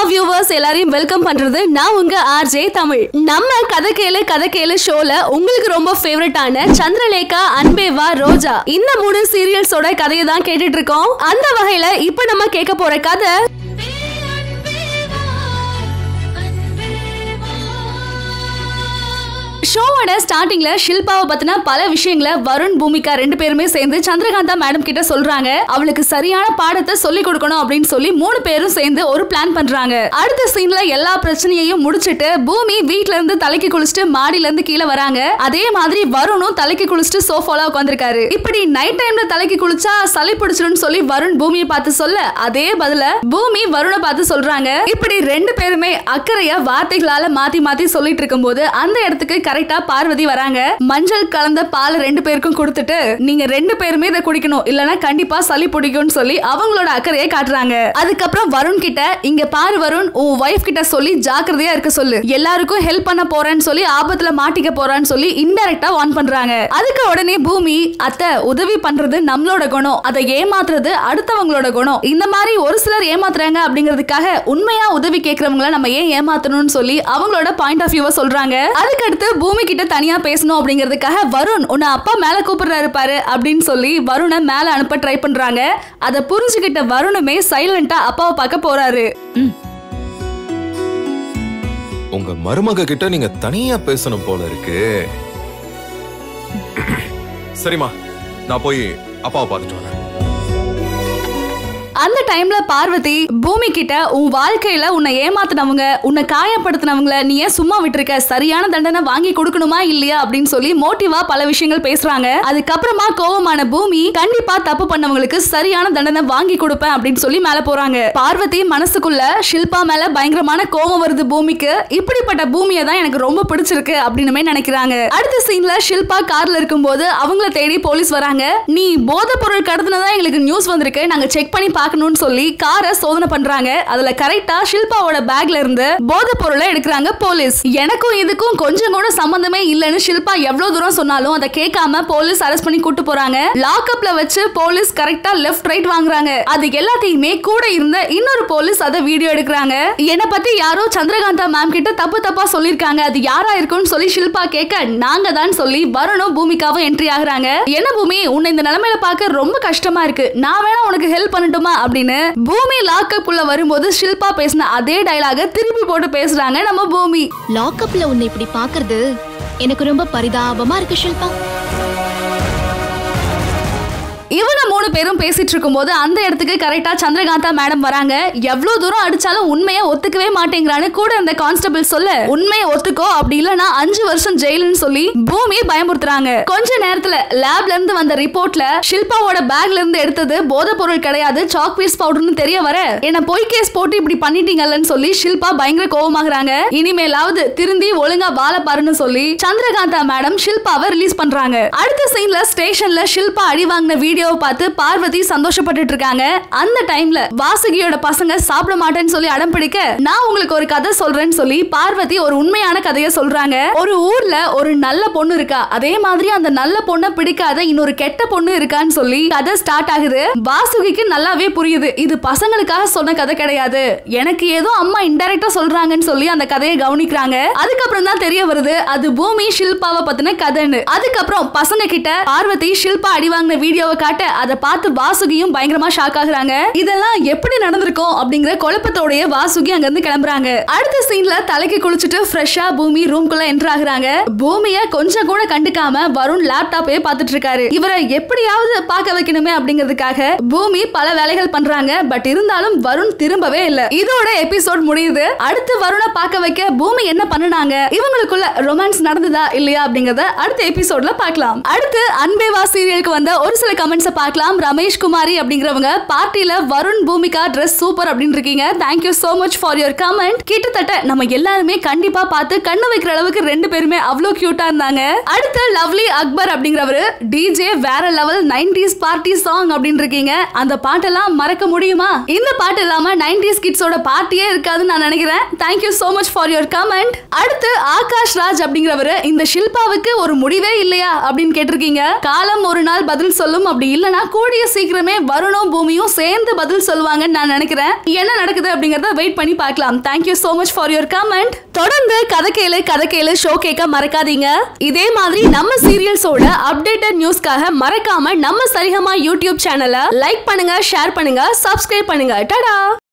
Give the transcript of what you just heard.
viewers எல்லாரையும் welcome பண்றது நான் உங்க ஆர்ஜே தமிழ் நம்ம கதை கேளு கதை கேளு ஷோல உங்களுக்கு ரொம்ப ஃபேவரட்டான சந்திரலேகா அன்பேவா ரோஜா இந்த மூணு சீரியல்ஸோட கதையை தான் கேட்டுட்டு இருக்கோம் அந்த வகையில இப்ப நம்ம கேட்க போற கதை ஷோவோட ஸ்டார்டிங்ல ஷில்பாவை பத்தின பல விஷயங்களை வருண் பூமிகா ரெண்டு பேருமே சேர்ந்து சந்திரகாந்தா மேடம் கிட்ட சொல்றாங்க அவளுக்கு சரியான பாடத்தை சொல்லி கொடுக்கணும் அப்படின்னு சொல்லி மூணு பேரும் சேர்ந்து ஒரு பிளான் பண்றாங்க அடுத்த சீன்ல எல்லா பிரச்சனையையும் முடிச்சிட்டு பூமி வீட்ல இருந்து தலைக்கு குளிச்சுட்டு மாடியில இருந்து கீழே வராங்க அதே மாதிரி வருணும் தலைக்கு குளிச்சுட்டு சோஃபால உட்காந்துருக்காரு இப்படி நைட் டைம்ல தலைக்கு குளிச்சா சளி பிடிச்சிடும் சொல்லி வருண் பூமியை பார்த்து சொல்ல அதே பதில பூமி வருணை பார்த்து சொல்றாங்க இப்படி ரெண்டு பேருமே அக்கறையா வார்த்தைகளால மாத்தி மாத்தி சொல்லிட்டு இருக்கும்போது அந்த இடத்துக்கு கரெக்டா பார்வதி வராங்க மஞ்சள் கலந்த பால் ரெண்டு பேருக்கும் கொடுத்துட்டு நீங்க ரெண்டு பேருமே இதை குடிக்கணும் இல்லனா கண்டிப்பா சளி பிடிக்கும்னு சொல்லி அவங்களோட அக்கறையை காட்டுறாங்க அதுக்கப்புறம் வருண் கிட்ட இங்க பாரு வருண் உன் ஒய்ஃப் கிட்ட சொல்லி ஜாக்கிரதையா இருக்க சொல்லு எல்லாருக்கும் ஹெல்ப் பண்ண போறேன்னு சொல்லி ஆபத்துல மாட்டிக்க போறான்னு சொல்லி இன்டெரக்டா வார்ன் பண்றாங்க அதுக்கு உடனே பூமி அத்தை உதவி பண்றது நம்மளோட குணம் அதை ஏமாத்துறது அடுத்தவங்களோட குணம் இந்த மாதிரி ஒரு சிலர் ஏமாத்துறாங்க அப்படிங்கிறதுக்காக உண்மையா உதவி கேட்கறவங்கள நம்ம ஏன் ஏமாத்தணும்னு சொல்லி அவங்களோட பாயிண்ட் ஆஃப் வியூவை சொல்றாங்க அதுக்கடுத்து பூமி கிட்ட தனியா பேசணும் அப்படிங்கிறதுக்காக வருண் உன்னை அப்பா மேல கூப்பிடுறாரு பாரு அப்படின்னு சொல்லி வருணை மேல அனுப்ப ட்ரை பண்றாங்க அதை புரிஞ்சுக்கிட்ட வருணுமே சைலண்டா அப்பாவை பார்க்க போறாரு உங்க மருமக கிட்ட நீங்க தனியா பேசணும் போல இருக்கு சரிம்மா நான் போய் அப்பாவை பார்த்துட்டு வரேன் அந்த டைம்ல பார்வதி பூமி கிட்ட உன் வாழ்க்கையில உன்னை ஏமாத்தினவங்க உன்னை காயப்படுத்தினவங்கள நீ ஏன் சும்மா விட்டுருக்க சரியான தண்டனை வாங்கி கொடுக்கணுமா இல்லையா அப்படின்னு சொல்லி மோட்டிவா பல விஷயங்கள் பேசுறாங்க அதுக்கப்புறமா கோவமான பூமி கண்டிப்பா தப்பு பண்ணவங்களுக்கு சரியான தண்டனை வாங்கி கொடுப்பேன் அப்படின்னு சொல்லி மேல போறாங்க பார்வதி மனசுக்குள்ள ஷில்பா மேல பயங்கரமான கோவம் வருது பூமிக்கு இப்படிப்பட்ட பூமியை தான் எனக்கு ரொம்ப பிடிச்சிருக்கு அப்படின்னு நினைக்கிறாங்க அடுத்த சீன்ல ஷில்பா கார்ல இருக்கும்போது அவங்கள தேடி போலீஸ் வராங்க நீ போதைப் பொருள் கடத்தினதா எங்களுக்கு நியூஸ் வந்திருக்கு நாங்க செக் பண்ணி பார்க்கணும்னு சொல்லி காரை சோதனை பண்றாங்க அதுல கரெக்டா ஷில்பாவோட பேக்ல இருந்து போதைப் பொருளை எடுக்கிறாங்க போலீஸ் எனக்கும் இதுக்கும் கொஞ்சம் கூட சம்பந்தமே இல்லைன்னு ஷில்பா எவ்வளவு தூரம் சொன்னாலும் அதை கேட்காம போலீஸ் அரெஸ்ட் பண்ணி கூட்டு போறாங்க லாக்அப்ல வச்சு போலீஸ் கரெக்டா லெஃப்ட் ரைட் வாங்குறாங்க அது எல்லாத்தையுமே கூட இருந்த இன்னொரு போலீஸ் அதை வீடியோ எடுக்கிறாங்க என்னை பத்தி யாரோ சந்திரகாந்தா மேம் கிட்ட தப்பு தப்பா சொல்லிருக்காங்க அது யாரா இருக்கும்னு சொல்லி ஷில்பா கேட்க நாங்க தான் சொல்லி வருணும் பூமிக்காவும் என்ட்ரி ஆகுறாங்க என்ன பூமி உன்னை இந்த நிலைமையில பார்க்க ரொம்ப கஷ்டமா இருக்கு நான் வேணா உனக்கு ஹெல்ப் பண்ணட்டுமா அப்படின்னு பூமி லாக்அப் உள்ள வரும்போது ஷில்பா பேசின அதே டயலாக திருப்பி போட்டு பேசுறாங்க நம்ம பூமி லாக்அப்ல உன்னை இப்படி பாக்குறது எனக்கு ரொம்ப பரிதாபமா இருக்கு ஷில்பா இவங்க மூணு பேரும் பேசிட்டு இருக்கும்போது அந்த இடத்துக்கு கரெக்டா சந்திரகாந்தா மேடம் வராங்க எவ்வளவு தூரம் அடிச்சாலும் உண்மையை ஒத்துக்கவே மாட்டேங்கிறான்னு கூட இந்த கான்ஸ்டபிள் சொல்ல உண்மையை ஒத்துக்கோ அப்படி இல்லைன்னா அஞ்சு வருஷம் ஜெயிலுன்னு சொல்லி பூமி பயமுறுத்துறாங்க கொஞ்ச நேரத்துல லேப்ல இருந்து வந்த ரிப்போர்ட்ல ஷில்பாவோட பேக்ல இருந்து எடுத்தது போதைப் பொருள் கிடையாது சாக் பீஸ் பவுடர்னு தெரிய வர என்ன பொய் கேஸ் போட்டு இப்படி பண்ணிட்டீங்கல்லன்னு சொல்லி ஷில்பா பயங்கர கோவமாகறாங்க இனிமேலாவது திருந்தி ஒழுங்கா வாழ பாருன்னு சொல்லி சந்திரகாந்தா மேடம் ஷில்பாவை ரிலீஸ் பண்றாங்க அடுத்த சீன்ல ஸ்டேஷன்ல ஷில்பா அடி வாங்கின வீடியோவை பார்த்து பார்வதி சந்தோஷப்பட்டுட்டு இருக்காங்க அந்த டைம்ல வாசுகியோட பசங்க சாப்பிட மாட்டேன்னு சொல்லி அடம் பிடிக்க நான் உங்களுக்கு ஒரு கதை சொல்றேன்னு சொல்லி பார்வதி ஒரு உண்மையான கதையை சொல்றாங்க ஒரு ஊர்ல ஒரு நல்ல பொண்ணு இருக்கா அதே மாதிரி அந்த நல்ல பொண்ணை பிடிக்காத இன்னொரு கெட்ட பொண்ணு இருக்கான்னு சொல்லி கதை ஸ்டார்ட் ஆகுது வாசுகிக்கு நல்லாவே புரியுது இது பசங்களுக்காக சொன்ன கதை கிடையாது எனக்கு ஏதோ அம்மா இன்டைரக்டா சொல்றாங்கன்னு சொல்லி அந்த கதையை கவனிக்கிறாங்க அதுக்கப்புறம் தான் தெரிய வருது அது பூமி ஷில்பாவை பத்தின கதைன்னு அதுக்கப்புறம் பசங்க கிட்ட பார்வதி ஷில்பா அடி வாங்கின வீடியோவை காட்ட அதை பார்த்து வாசுகியும் பயங்கரமா ஷாக் ஆகுறாங்க இதெல்லாம் எப்படி நடந்திருக்கும் அப்படிங்கிற குழப்பத்தோடைய வாசுகி அங்க இருந்து கிளம்புறாங்க அடுத்த சீன்ல தலைக்கு குளிச்சுட்டு ஃப்ரெஷ்ஷா பூமி ரூம்குள்ள என்டர் ஆகுறாங்க பூமிய கொஞ்சம் கூட கண்டுக்காம வருண் லேப்டாப்பே பார்த்துட்டு இருக்காரு இவரை எப்படியாவது பார்க்க வைக்கணுமே அப்படிங்கிறதுக்காக பூமி பல வேலைகள் பண்றாங்க பட் இருந்தாலும் வருண் திரும்பவே இல்ல இதோட எபிசோட் முடியுது அடுத்து வருணை பார்க்க வைக்க பூமி என்ன பண்ணுனாங்க இவங்களுக்குள்ள ரொமான்ஸ் நடந்ததா இல்லையா அப்படிங்கறத அடுத்த எபிசோட்ல பார்க்கலாம் அடுத்து அன்பேவா சீரியலுக்கு வந்த ஒரு சில கமெண்ட்ஸை பார்க்கலாம் ரமேஷ் குமாரி அப்படிங்கிறவங்க பார்ட்டியில வருண் பூமிகா ட்ரெஸ் சூப்பர் அப்படின்னு இருக்கீங்க thank you so much for your comment கிட்டத்தட்ட நம்ம எல்லாருமே கண்டிப்பா பார்த்து கண்ணு வைக்கிற அளவுக்கு ரெண்டு பேருமே அவ்வளோ கியூட்டா இருந்தாங்க அடுத்து லவ்லி அக்பர் அப்படிங்கிறவரு டிஜே வேற லெவல் நைன்டிஸ் பார்ட்டி சாங் அப்படின்னு இருக்கீங்க அந்த பாட்டெல்லாம் மறக்க முடியுமா இந்த பாட்டு இல்லாம நைன்டிஸ் கிட்ஸோட பார்ட்டியே இருக்காதுன்னு நான் நினைக்கிறேன் thank you so much for your comment அடுத்து ஆகாஷ் ராஜ் அப்படிங்கிறவரு இந்த ஷில்பாவுக்கு ஒரு முடிவே இல்லையா அப்படின்னு கேட்டிருக்கீங்க காலம் ஒரு நாள் பதில் சொல்லும் அப்படின்னு அப்படி இல்லனா கூடிய சீக்கிரமே வருணும் பூமியும் சேர்ந்து பதில் சொல்லுவாங்கன்னு நான் நினைக்கிறேன் என்ன நடக்குது அப்படிங்கறத வெயிட் பண்ணி பார்க்கலாம் thank you so much for your comment தொடர்ந்து கதை கேளு கதை கேளு ஷோ கேட்க மறக்காதீங்க இதே மாதிரி நம்ம சீரியல்ஸோட அப்டேட்டட் நியூஸ்க்காக மறக்காம நம்ம சரிகமா யூடியூப் சேனலை லைக் பண்ணுங்க ஷேர் பண்ணுங்க சப்ஸ்கிரைப் பண்ணுங்க டடா